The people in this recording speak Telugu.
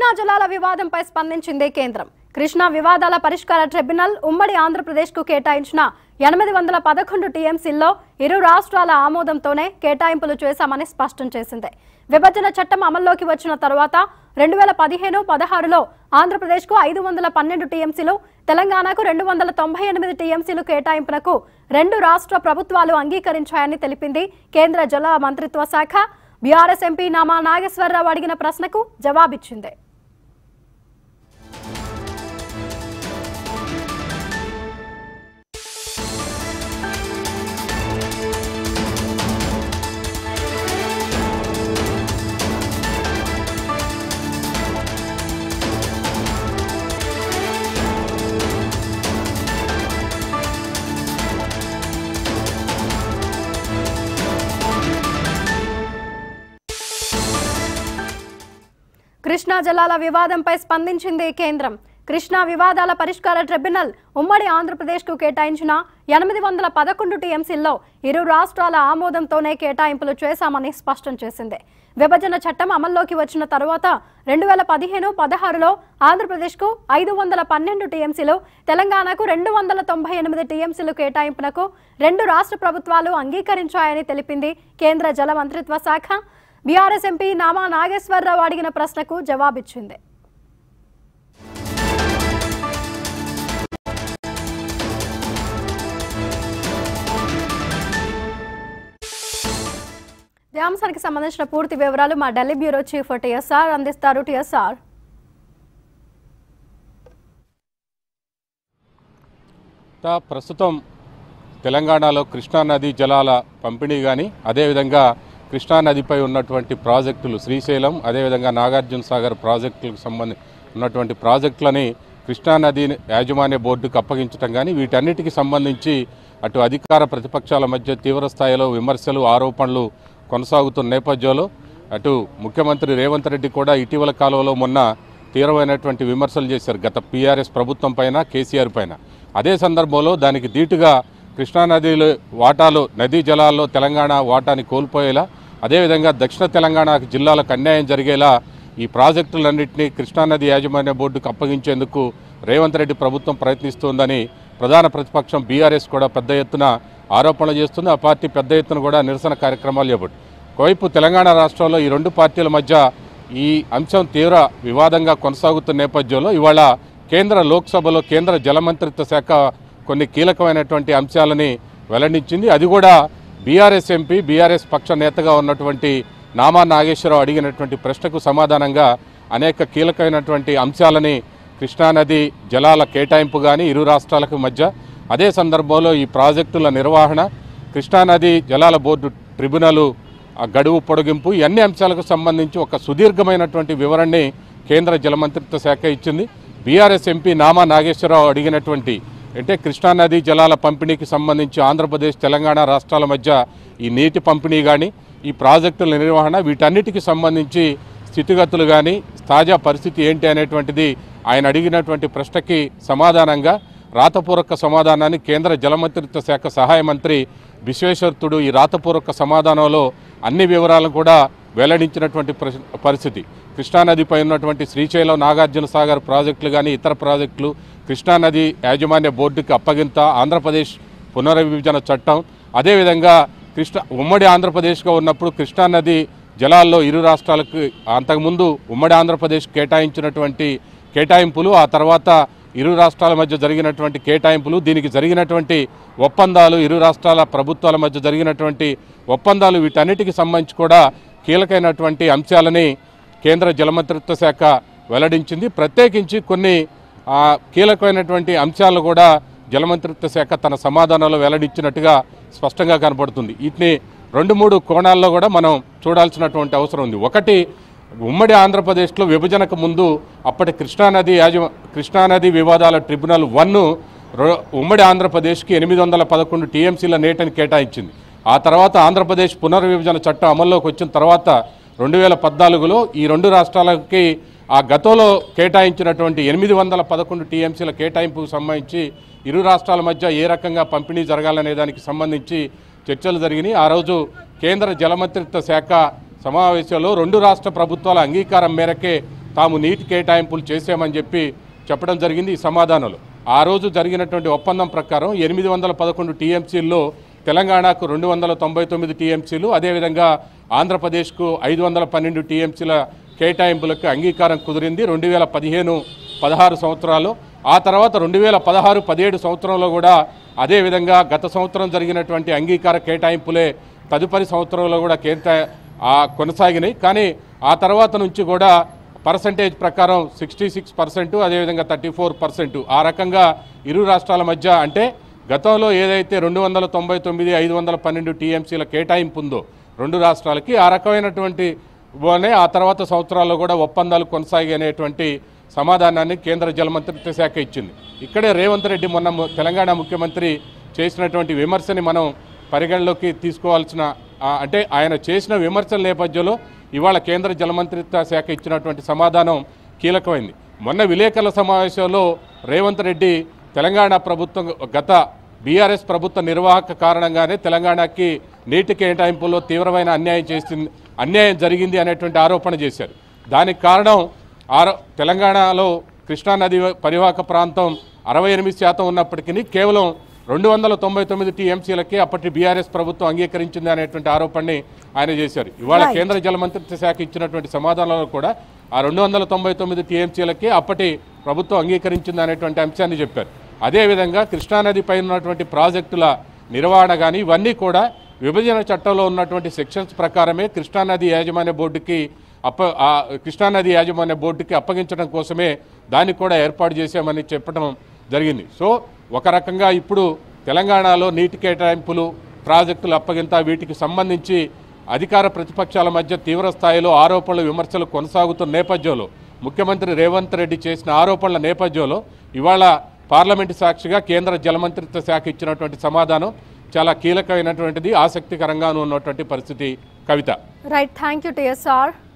కృష్ణా జలాల వివాదంపై స్పందించింది కేంద్రం కృష్ణా వివాదాల పరిష్కార ట్రిబ్యునల్ ఉమ్మడి ఆంధ్రప్రదేశ్కు కేటాయించిన ఎనిమిది వందల పదకొండు టీఎంసీల్లో ఇరు రాష్ట్రాల ఆమోదంతోనే కేటాయింపులు చేశామని స్పష్టం చేసింది విభజన చట్టం అమల్లోకి వచ్చిన తరువాత రెండు వేల పదిహేను పదహారులో ఆంధ్రప్రదేశ్కు ఐదు వందల పన్నెండు టీఎంసీలు తెలంగాణకు రెండు వందల తొంభై ఎనిమిది టీఎంసీలు కేటాయింపునకు రెండు రాష్ట్ర ప్రభుత్వాలు అంగీకరించాయని తెలిపింది కేంద్ర జల మంత్రిత్వ శాఖ బీఆర్ఎస్ ఎంపీ నామా నాగేశ్వరరావు అడిగిన ప్రశ్నకు జవాబిచ్చింది కృష్ణా జలాల వివాదంపై స్పందించింది కేంద్రం కృష్ణా వివాదాల పరిష్కార ట్రిబ్యునల్ ఉమ్మడి ఆంధ్రప్రదేశ్కు కేటాయించిన ఎనిమిది వందల పదకొండు టీఎంసీల్లో ఇరు రాష్ట్రాల ఆమోదంతోనే కేటాయింపులు చేశామని స్పష్టం చేసింది విభజన చట్టం అమల్లోకి వచ్చిన తరువాత రెండు వేల పదిహేను పదహారులో ఆంధ్రప్రదేశ్కు ఐదు వందల పన్నెండు టీఎంసీలు తెలంగాణకు రెండు వందల తొంభై ఎనిమిది టీఎంసీలు కేటాయింపునకు రెండు రాష్ట్ర ప్రభుత్వాలు అంగీకరించాయని తెలిపింది కేంద్ర జల మంత్రిత్వ శాఖ బీఆర్ఎస్ ఎంపీ నామా నాగేశ్వరరావు అడిగిన ప్రశ్నకు జవాబిచ్చింది ఈ అంశానికి సంబంధించిన పూర్తి వివరాలు మా ఢిల్లీ బ్యూరో చీఫ్ టిఎస్ఆర్ అందిస్తారు టిఎస్ఆర్ తా ప్రస్తుతం తెలంగాణలో కృష్ణానది జలాల పంపిణీ కానీ అదేవిధంగా కృష్ణానదిపై ఉన్నటువంటి ప్రాజెక్టులు శ్రీశైలం అదేవిధంగా నాగార్జున సాగర్ ప్రాజెక్టులకు సంబంధించి ఉన్నటువంటి ప్రాజెక్టులని కృష్ణానది యాజమాన్య బోర్డుకు అప్పగించడం కానీ వీటన్నిటికి సంబంధించి అటు అధికార ప్రతిపక్షాల మధ్య తీవ్ర స్థాయిలో విమర్శలు ఆరోపణలు కొనసాగుతున్న నేపథ్యంలో అటు ముఖ్యమంత్రి రేవంత్ రెడ్డి కూడా ఇటీవల కాలంలో మొన్న తీవ్రమైనటువంటి విమర్శలు చేశారు గత పీఆర్ఎస్ ప్రభుత్వం పైన కేసీఆర్ పైన అదే సందర్భంలో దానికి ధీటుగా కృష్ణానదిలో వాటాలు నదీ జలాల్లో తెలంగాణ వాటాని కోల్పోయేలా అదేవిధంగా దక్షిణ తెలంగాణ జిల్లాలకు అన్యాయం జరిగేలా ఈ ప్రాజెక్టులన్నింటినీ కృష్ణానది యాజమాన్య బోర్డుకు అప్పగించేందుకు రేవంత్ రెడ్డి ప్రభుత్వం ప్రయత్నిస్తోందని ప్రధాన ప్రతిపక్షం బీఆర్ఎస్ కూడా పెద్ద ఎత్తున ఆరోపణలు చేస్తుంది ఆ పార్టీ పెద్ద ఎత్తున కూడా నిరసన కార్యక్రమాలు చేపట్టు ఒకవైపు తెలంగాణ రాష్ట్రంలో ఈ రెండు పార్టీల మధ్య ఈ అంశం తీవ్ర వివాదంగా కొనసాగుతున్న నేపథ్యంలో ఇవాళ కేంద్ర లోక్సభలో కేంద్ర జలమంత్రిత్వ శాఖ కొన్ని కీలకమైనటువంటి అంశాలని వెల్లడించింది అది కూడా బీఆర్ఎస్ ఎంపీ బీఆర్ఎస్ పక్ష నేతగా ఉన్నటువంటి నామా నాగేశ్వరరావు అడిగినటువంటి ప్రశ్నకు సమాధానంగా అనేక కీలకమైనటువంటి అంశాలని కృష్ణానది జలాల కేటాయింపు కానీ ఇరు రాష్ట్రాలకు మధ్య అదే సందర్భంలో ఈ ప్రాజెక్టుల నిర్వహణ కృష్ణానది జలాల బోర్డు ట్రిబ్యునల్ ఆ గడువు పొడిగింపు ఈ అన్ని అంశాలకు సంబంధించి ఒక సుదీర్ఘమైనటువంటి వివరణని కేంద్ర జలమంత్రిత్వ శాఖ ఇచ్చింది బీఆర్ఎస్ ఎంపీ నామా నాగేశ్వరరావు అడిగినటువంటి అంటే కృష్ణానది జలాల పంపిణీకి సంబంధించి ఆంధ్రప్రదేశ్ తెలంగాణ రాష్ట్రాల మధ్య ఈ నీటి పంపిణీ కానీ ఈ ప్రాజెక్టుల నిర్వహణ వీటన్నిటికి సంబంధించి స్థితిగతులు కానీ తాజా పరిస్థితి ఏంటి అనేటువంటిది ఆయన అడిగినటువంటి ప్రశ్నకి సమాధానంగా రాతపూర్వక సమాధానాన్ని కేంద్ర జలమంత్రిత్వ శాఖ సహాయ మంత్రి విశ్వేశ్వరుడు ఈ రాతపూర్వక సమాధానంలో అన్ని వివరాలను కూడా వెల్లడించినటువంటి ప్రశ్- పరిస్థితి కృష్ణానదిపై ఉన్నటువంటి శ్రీశైలం నాగార్జున సాగర్ ప్రాజెక్టులు కానీ ఇతర ప్రాజెక్టులు కృష్ణానది యాజమాన్య బోర్డుకి అప్పగింత ఆంధ్రప్రదేశ్ పునర్విభజన చట్టం అదేవిధంగా కృష్ణ ఉమ్మడి ఆంధ్రప్రదేశ్గా ఉన్నప్పుడు కృష్ణానది జలాల్లో ఇరు రాష్ట్రాలకు అంతకుముందు ఉమ్మడి ఆంధ్రప్రదేశ్ కేటాయించినటువంటి కేటాయింపులు ఆ తర్వాత ఇరు రాష్ట్రాల మధ్య జరిగినటువంటి కేటాయింపులు దీనికి జరిగినటువంటి ఒప్పందాలు ఇరు రాష్ట్రాల ప్రభుత్వాల మధ్య జరిగినటువంటి ఒప్పందాలు వీటన్నిటికి సంబంధించి కూడా కీలకమైనటువంటి అంశాలని కేంద్ర జలమంత్రిత్వ శాఖ వెల్లడించింది ప్రత్యేకించి కొన్ని ఆ, కీలకమైనటువంటి అంశాలను కూడా జలమంత్రిత్వ శాఖ తన సమాధానంలో వెల్లడించినట్టుగా స్పష్టంగా కనపడుతుంది వీటిని రెండు మూడు కోణాల్లో కూడా మనం చూడాల్సినటువంటి అవసరం ఉంది ఒకటి ఉమ్మడి ఆంధ్రప్రదేశ్లో విభజనకు ముందు అప్పటి కృష్ణానది యాజమ కృష్ణానది వివాదాల ట్రిబ్యునల్ వన్ ఉమ్మడి ఆంధ్రప్రదేశ్కి ఎనిమిది వందల పదకొండు టీఎంసీల నీటిని కేటాయించింది ఆ తర్వాత ఆంధ్రప్రదేశ్ పునర్విభజన చట్టం అమల్లోకి వచ్చిన తర్వాత రెండు వేల పద్నాలుగులో ఈ రెండు రాష్ట్రాలకి ఆ గతంలో కేటాయించినటువంటి ఎనిమిది వందల పదకొండు టీఎంసీల కేటాయింపుకు సంబంధించి ఇరు రాష్ట్రాల మధ్య ఏ రకంగా పంపిణీ జరగాలనే దానికి సంబంధించి చర్చలు జరిగినాయి ఆ రోజు కేంద్ర జలమంత్రిత్వ శాఖ సమావేశంలో రెండు రాష్ట్ర ప్రభుత్వాల అంగీకారం మేరకే తాము నీటి కేటాయింపులు చేసామని చెప్పి చెప్పడం జరిగింది ఈ సమాధానంలో ఆ రోజు జరిగినటువంటి ఒప్పందం ప్రకారం ఎనిమిది వందల పదకొండు టీఎంసీల్లో తెలంగాణకు రెండు వందల తొంభై తొమ్మిది టీఎంసీలు అదేవిధంగా ఆంధ్రప్రదేశ్కు ఐదు వందల పన్నెండు టీఎంసీల కేటాయింపులకు అంగీకారం కుదిరింది రెండు వేల పదిహేను పదహారు సంవత్సరాలు ఆ తర్వాత రెండు వేల పదహారు పదిహేడు సంవత్సరంలో కూడా అదేవిధంగా గత సంవత్సరం జరిగినటువంటి అంగీకార కేటాయింపులే తదుపరి సంవత్సరంలో కూడా కేటా ఆ కొనసాగినాయి కానీ ఆ తర్వాత నుంచి కూడా పర్సంటేజ్ ప్రకారం సిక్స్టీ సిక్స్ పర్సెంట్ అదేవిధంగా థర్టీ ఫోర్ పర్సెంట్ ఆ రకంగా ఇరు రాష్ట్రాల మధ్య అంటే గతంలో ఏదైతే రెండు వందల తొంభై తొమ్మిది ఐదు వందల పన్నెండు టీఎంసీల కేటాయింపు ఉందో రెండు రాష్ట్రాలకి ఆ రకమైనటువంటి వనే ఆ తర్వాత సంవత్సరాల్లో కూడా ఒప్పందాలు కొనసాగనేటువంటి సమాధానాన్ని కేంద్ర జలమంత్రిత్వ శాఖ ఇచ్చింది ఇక్కడే రేవంత్ రెడ్డి మొన్న ము- తెలంగాణ ముఖ్యమంత్రి చేసినటువంటి విమర్శని మనం పరిగణలోకి తీసుకోవాల్సిన ఆ, అంటే ఆయన చేసిన విమర్శల నేపథ్యంలో ఇవాళ కేంద్ర జలమంత్రిత్వ శాఖ ఇచ్చినటువంటి సమాధానం కీలకమైంది మొన్న విలేకరుల సమావేశంలో రేవంత్ రెడ్డి తెలంగాణ ప్రభుత్వం గత బీఆర్ఎస్ ప్రభుత్వ నిర్వాహక కారణంగానే తెలంగాణకి నీటి కేటాయింపుల్లో తీవ్రమైన అన్యాయం చేసింది అన్యాయం జరిగింది అనేటువంటి ఆరోపణ చేశారు దానికి కారణం ఆరో తెలంగాణలో కృష్ణానది పరివాహక ప్రాంతం అరవై ఎనిమిది శాతం ఉన్నప్పటికీ కేవలం రెండు వందల తొంభై తొమ్మిది టీఎంసీలకే అప్పటి బీఆర్ఎస్ ప్రభుత్వం అంగీకరించింది అనేటువంటి ఆరోపణని ఆయన చేశారు ఇవాళ Right. కేంద్ర జలమంత్రిత్వ శాఖ ఇచ్చినటువంటి సమాధానంలో కూడా ఆ రెండు వందల తొంభై తొమ్మిది టీఎంసీలకి అప్పటి ప్రభుత్వం అంగీకరించింది అనేటువంటి అంశాన్ని చెప్పారు అదేవిధంగా కృష్ణానది పైన ఉన్నటువంటి ప్రాజెక్టుల నిర్వహణ కానీ ఇవన్నీ కూడా విభజన చట్టంలో ఉన్నటువంటి సెక్షన్స్ ప్రకారమే కృష్ణానది యాజమాన్య బోర్డుకి అప్ప ఆ కృష్ణానది యాజమాన్య బోర్డుకి అప్పగించడం కోసమే దాన్ని కూడా ఏర్పాటు చేశామని చెప్పడం జరిగింది సో ఒక రకంగా ఇప్పుడు తెలంగాణలో నీటి కేటాయింపులు ప్రాజెక్టుల అప్పగింత వీటికి సంబంధించి అధికార ప్రతిపక్షాల మధ్య తీవ్ర స్థాయిలో ఆరోపణలు విమర్శలు కొనసాగుతున్న నేపథ్యంలో ముఖ్యమంత్రి రేవంత్ రెడ్డి చేసిన ఆరోపణల నేపథ్యంలో ఇవాళ పార్లమెంటు సాక్షిగా కేంద్ర జలమంత్రిత్వ శాఖ ఇచ్చినటువంటి సమాధానం చాలా కీలకమైనటువంటిది ఆసక్తికరంగాను ఉన్నటువంటి పరిస్థితి Kavitha right thank you TSR